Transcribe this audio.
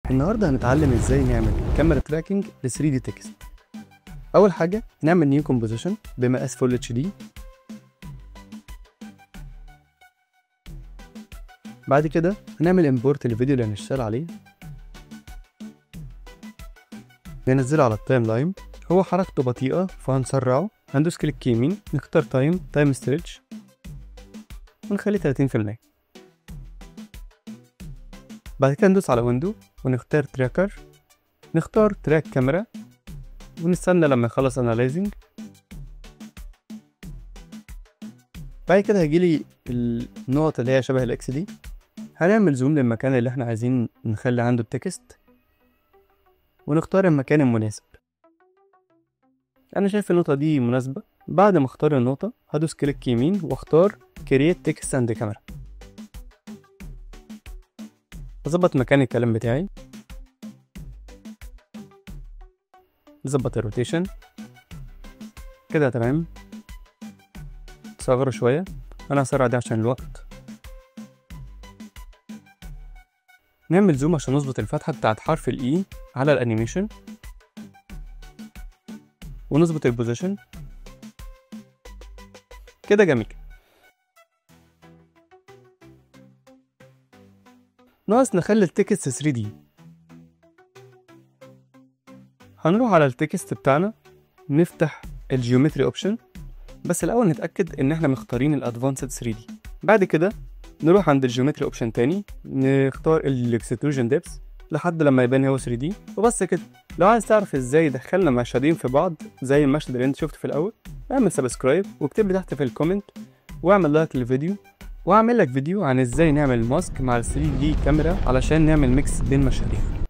النهارده هنتعلم ازاي نعمل كاميرا تراكنج ل 3 دي تكست اول حاجه نعمل نيو كومبوزيشن بمقاس فول اتش دي بعد كده هنعمل امبورت الفيديو اللي هنشتغل عليه ننزله على التايم لاين هو حركته بطيئة فهنسرعه هندوس كليك يمين نختار تايم تايم ستريتش ونخليه 30% بعد كده ندوس على ويندو ونختار تراكر نختار تراك كاميرا ونستنى لما يخلص انالايزنج بعد كده هيجيلي النقط اللي هي شبه الاكس دي هنعمل زوم للمكان اللي احنا عايزين نخلي عنده التكست ونختار المكان المناسب انا شايف النقطة دي مناسبة بعد ما اختار النقطة هدوس كليك يمين واختار create text and camera اظبط مكان الكلام بتاعي نظبط الروتيشن كده تمام صغره شوية انا هسرع ده عشان الوقت نعمل زوم عشان نظبط الفتحة بتاعت حرف الاي على الانيميشن ونظبط البوزيشن كده جميل ناقص نخلي التكست 3 دي هنروح على التكست بتاعنا نفتح الجيومتري اوبشن بس الاول نتاكد ان احنا مختارين الادفانسد 3 دي بعد كده نروح عند الجيومتري اوبشن تاني نختار الاكستروجن ديبس لحد لما يبان هو 3 دي وبس كده لو عايز تعرف ازاي دخلنا مشهدين في بعض زي المشهد اللي انت شفته في الاول اعمل سبسكرايب واكتب لي تحت في الكومنت واعمل لايك للفيديو واعمل لك فيديو عن ازاي نعمل ماسك مع ال 3 دي كاميرا علشان نعمل ميكس بين مشهدين